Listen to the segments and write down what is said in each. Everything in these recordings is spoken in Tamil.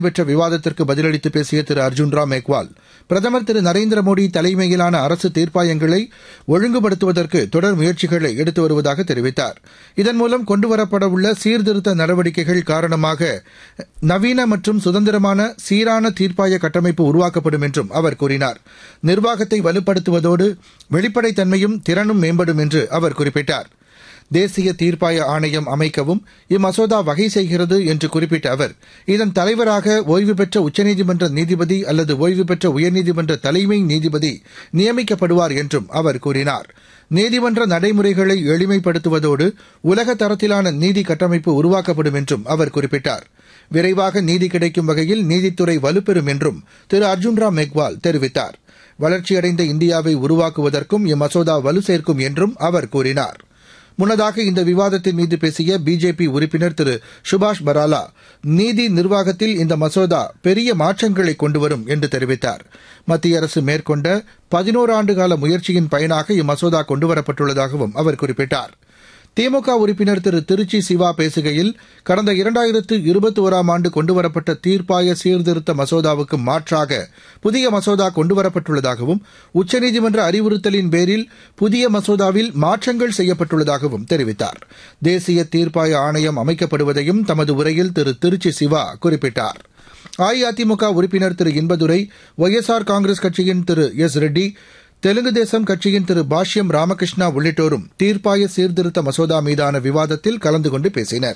பெற்ற விவாதத்திற்கு பதிலளித்து பேசிய திரு அர்ஜுன் ராம் மேக்வால் பிரதமர் திரு நரேந்திர மோடி தலைமையிலான அரசு தீர்ப்பாயங்களை ஒழுங்குபடுத்துவதற்கு தொடர் முயற்சிகளை எடுத்து வருவதாக தெரிவித்தார் இதன் மூலம் கொண்டுவரப்படவுள்ள சீர்திருத்த நடவடிக்கைகள் காரணமாக நவீன மற்றும் சுதந்திரமான சீரான தீர்ப்பாய கட்டமைப்பு உருவாக்கப்படும் என்றும் அவர் கூறினார் நிர்வாகத்தை வலுப்படுத்துவதோடு வெளிப்படைத்தன்மையும் திறனும் மேம்படும் என்று அவர் குறிப்பிட்டார் தேசிய தீர்ப்பாய ஆணையம் அமைக்கவும் இம்மசோதா வகை செய்கிறது என்று குறிப்பிட்ட அவர் இதன் தலைவராக ஓய்வு பெற்ற உச்சநீதிமன்ற நீதிபதி அல்லது ஓய்வு பெற்ற உயர்நீதிமன்ற தலைமை நீதிபதி நியமிக்கப்படுவார் என்றும் அவர் கூறினார் நீதிமன்ற நடைமுறைகளை எளிமைப்படுத்துவதோடு உலக தரத்திலான நீதி கட்டமைப்பு உருவாக்கப்படும் என்றும் அவர் குறிப்பிட்டார் விரைவாக நீதி கிடைக்கும் வகையில் நீதித்துறை வலுப்பெறும் என்றும் திரு அர்ஜுன் ராம் மெக்வால் தெரிவித்தார் வளர்ச்சியடைந்த இந்தியாவை உருவாக்குவதற்கும் இம்மசோதா வலு சேர்க்கும் என்றும் அவர் கூறினார் முன்னதாக இந்த விவாதத்தின் மீது பேசிய பிஜேபி உறுப்பினர் திரு சுபாஷ் பராலா நீதி நிர்வாகத்தில் இந்த மசோதா பெரிய மாற்றங்களை கொண்டுவரும் என்று தெரிவித்தார் மத்திய அரசு மேற்கொண்ட பதினோரு ஆண்டுகால முயற்சியின் பயனாக இம்மசோதா கொண்டுவரப்பட்டுள்ளதாகவும் அவர் குறிப்பிட்டார் திமுக உறுப்பினர் திரு திருச்சி சிவா பேசுகையில் கடந்த இரண்டாயிரத்து இருபத்தி ஓராம் ஆண்டு கொண்டுவரப்பட்ட தீர்ப்பாய சீர்திருத்த மசோதாவுக்கு மாற்றாக புதிய மசோதா கொண்டுவரப்பட்டுள்ளதாகவும் உச்சநீதிமன்ற அறிவுறுத்தலின் பேரில் புதிய மசோதாவில் மாற்றங்கள் செய்யப்பட்டுள்ளதாகவும் தெரிவித்தார் தேசிய தீர்ப்பாய ஆணையம் அமைக்கப்படுவதையும் தமது உரையில் திரு திருச்சி சிவா குறிப்பிட்டார் அஇஅதிமுக உறுப்பினர் திரு இன்பதுரை ஒய்எஸ்ஆர் காங்கிரஸ் கட்சியின் திரு எஸ் ரெட்டி தெலுங்கு தேசம் கட்சியின் திரு பாஷ்யம் ராமகிருஷ்ணா உள்ளிட்டோரும் தீர்ப்பாய சீர்திருத்த மசோதா மீதான விவாதத்தில் கலந்து கொண்டு பேசினர்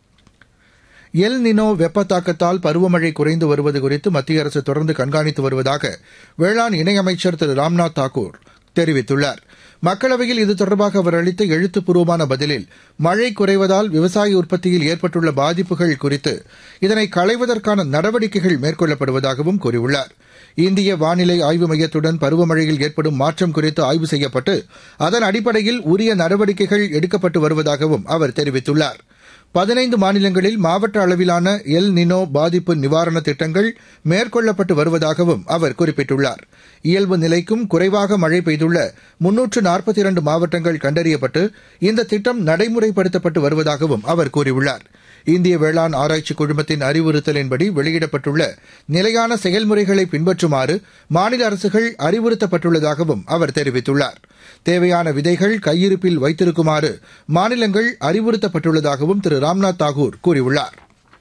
எல் நினோ வெப்ப தாக்கத்தால் பருவமழை குறைந்து வருவது குறித்து மத்திய அரசு தொடர்ந்து கண்காணித்து வருவதாக வேளாண் இணையமைச்சர் திரு ராம்நாத் தாக்கூர் தெரிவித்துள்ளார் மக்களவையில் இது தொடர்பாக அவர் அளித்த எழுத்துப்பூர்வமான பதிலில் மழை குறைவதால் விவசாய உற்பத்தியில் ஏற்பட்டுள்ள பாதிப்புகள் குறித்து இதனை களைவதற்கான நடவடிக்கைகள் மேற்கொள்ளப்படுவதாகவும் கூறியுள்ளார் இந்திய வானிலை ஆய்வு மையத்துடன் பருவமழையில் ஏற்படும் மாற்றம் குறித்து ஆய்வு செய்யப்பட்டு அதன் அடிப்படையில் உரிய நடவடிக்கைகள் எடுக்கப்பட்டு வருவதாகவும் அவர் தெரிவித்துள்ளார் பதினைந்து மாநிலங்களில் மாவட்ட அளவிலான எல் நினோ பாதிப்பு நிவாரண திட்டங்கள் மேற்கொள்ளப்பட்டு வருவதாகவும் அவர் குறிப்பிட்டுள்ளார் இயல்பு நிலைக்கும் குறைவாக மழை பெய்துள்ள முன்னூற்று நாற்பத்தி இரண்டு மாவட்டங்கள் கண்டறியப்பட்டு இந்த திட்டம் நடைமுறைப்படுத்தப்பட்டு வருவதாகவும் அவர் கூறியுள்ளார் இந்திய வேளாண் ஆராய்ச்சி குழுமத்தின் அறிவுறுத்தலின்படி வெளியிடப்பட்டுள்ள நிலையான செயல்முறைகளை பின்பற்றுமாறு மாநில அரசுகள் அறிவுறுத்தப்பட்டுள்ளதாகவும் அவர் தெரிவித்துள்ளார் தேவையான விதைகள் கையிருப்பில் வைத்திருக்குமாறு மாநிலங்கள் அறிவுறுத்தப்பட்டுள்ளதாகவும் திரு ராம்நாத் தாகூர் கூறியுள்ளார்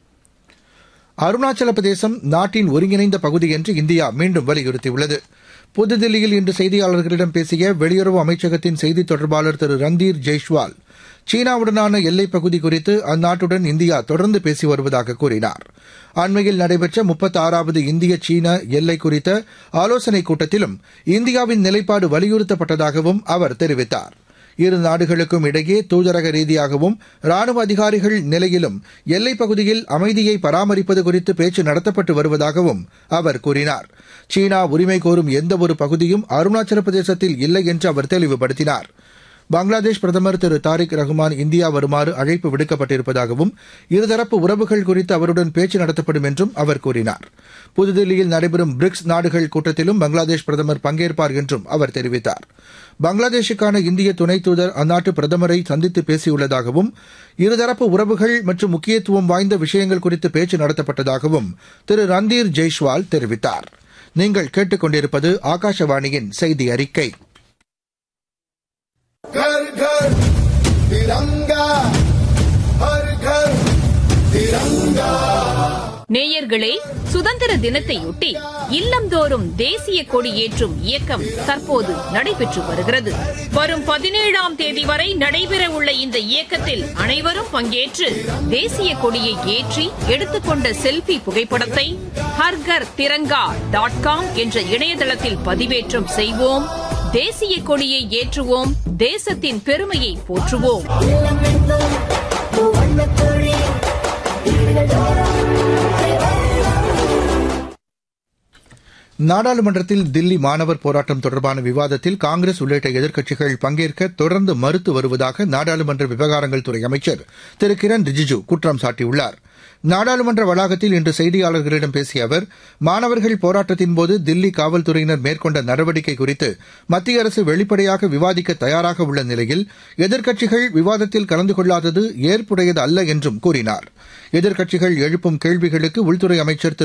அருணாச்சல பிரதேசம் நாட்டின் ஒருங்கிணைந்த பகுதி என்று இந்தியா மீண்டும் வலியுறுத்தியுள்ளது புதுதில்லியில் இன்று செய்தியாளர்களிடம் பேசிய வெளியுறவு அமைச்சகத்தின் செய்தித் தொடர்பாளர் திரு ரந்தீர் ஜெய்ஷ்வால் சீனாவுடனான எல்லைப் பகுதி குறித்து அந்நாட்டுடன் இந்தியா தொடர்ந்து பேசி வருவதாக கூறினார் அண்மையில் நடைபெற்ற முப்பத்தாறாவது இந்திய சீன எல்லை குறித்த ஆலோசனைக் கூட்டத்திலும் இந்தியாவின் நிலைப்பாடு வலியுறுத்தப்பட்டதாகவும் அவர் தெரிவித்தார் இரு நாடுகளுக்கும் இடையே தூதரக ரீதியாகவும் ராணுவ அதிகாரிகள் நிலையிலும் எல்லைப் பகுதியில் அமைதியை பராமரிப்பது குறித்து பேச்சு நடத்தப்பட்டு வருவதாகவும் அவர் கூறினார் சீனா உரிமை கோரும் எந்தவொரு பகுதியும் அருணாச்சல பிரதேசத்தில் இல்லை என்று அவர் தெளிவுபடுத்தினார் பங்களாதேஷ் பிரதமர் திரு தாரிக் ரஹ்மான் இந்தியா வருமாறு அழைப்பு விடுக்கப்பட்டிருப்பதாகவும் இருதரப்பு உறவுகள் குறித்து அவருடன் பேச்சு நடத்தப்படும் என்றும் அவர் கூறினார் புதுதில்லியில் நடைபெறும் பிரிக்ஸ் நாடுகள் கூட்டத்திலும் பங்களாதேஷ் பிரதமர் பங்கேற்பார் என்றும் அவர் தெரிவித்தார் பங்களாதேஷுக்கான இந்திய துணை தூதர் அந்நாட்டு பிரதமரை சந்தித்து பேசியுள்ளதாகவும் இருதரப்பு உறவுகள் மற்றும் முக்கியத்துவம் வாய்ந்த விஷயங்கள் குறித்து பேச்சு நடத்தப்பட்டதாகவும் திரு ரந்தீர் ஜெய்ஷ்வால் தெரிவித்தார் நீங்கள் கேட்டுக்கொண்டிருப்பது ஆகாஷவாணியின் செய்தி அறிக்கை घर घर तिरंगा हर घर तिरंगा நேயர்களே சுதந்திர தினத்தையொட்டி இல்லந்தோறும் தேசிய கொடி ஏற்றும் இயக்கம் தற்போது நடைபெற்று வருகிறது வரும் பதினேழாம் தேதி வரை நடைபெறவுள்ள இந்த இயக்கத்தில் அனைவரும் பங்கேற்று தேசிய கொடியை ஏற்றி எடுத்துக்கொண்ட செல்பி புகைப்படத்தை ஹர்கர் திரங்கா டாட் காம் என்ற இணையதளத்தில் பதிவேற்றம் செய்வோம் தேசிய கொடியை ஏற்றுவோம் தேசத்தின் பெருமையை போற்றுவோம் நாடாளுமன்றத்தில் தில்லி மாணவர் போராட்டம் தொடர்பான விவாதத்தில் காங்கிரஸ் உள்ளிட்ட எதிர்க்கட்சிகள் பங்கேற்க தொடர்ந்து மறுத்து வருவதாக நாடாளுமன்ற விவகாரங்கள் துறை அமைச்சர் திரு கிரண் ரிஜிஜு குற்றம் சாட்டியுள்ளார் நாடாளுமன்ற வளாகத்தில் இன்று செய்தியாளர்களிடம் பேசிய அவர் மாணவர்கள் போராட்டத்தின்போது தில்லி காவல்துறையினர் மேற்கொண்ட நடவடிக்கை குறித்து மத்திய அரசு வெளிப்படையாக விவாதிக்க தயாராக உள்ள நிலையில் எதிர்க்கட்சிகள் விவாதத்தில் கலந்து கொள்ளாதது ஏற்புடையது அல்ல என்றும் கூறினார் எதிர்க்கட்சிகள் எழுப்பும் கேள்விகளுக்கு உள்துறை அமைச்சர் திரு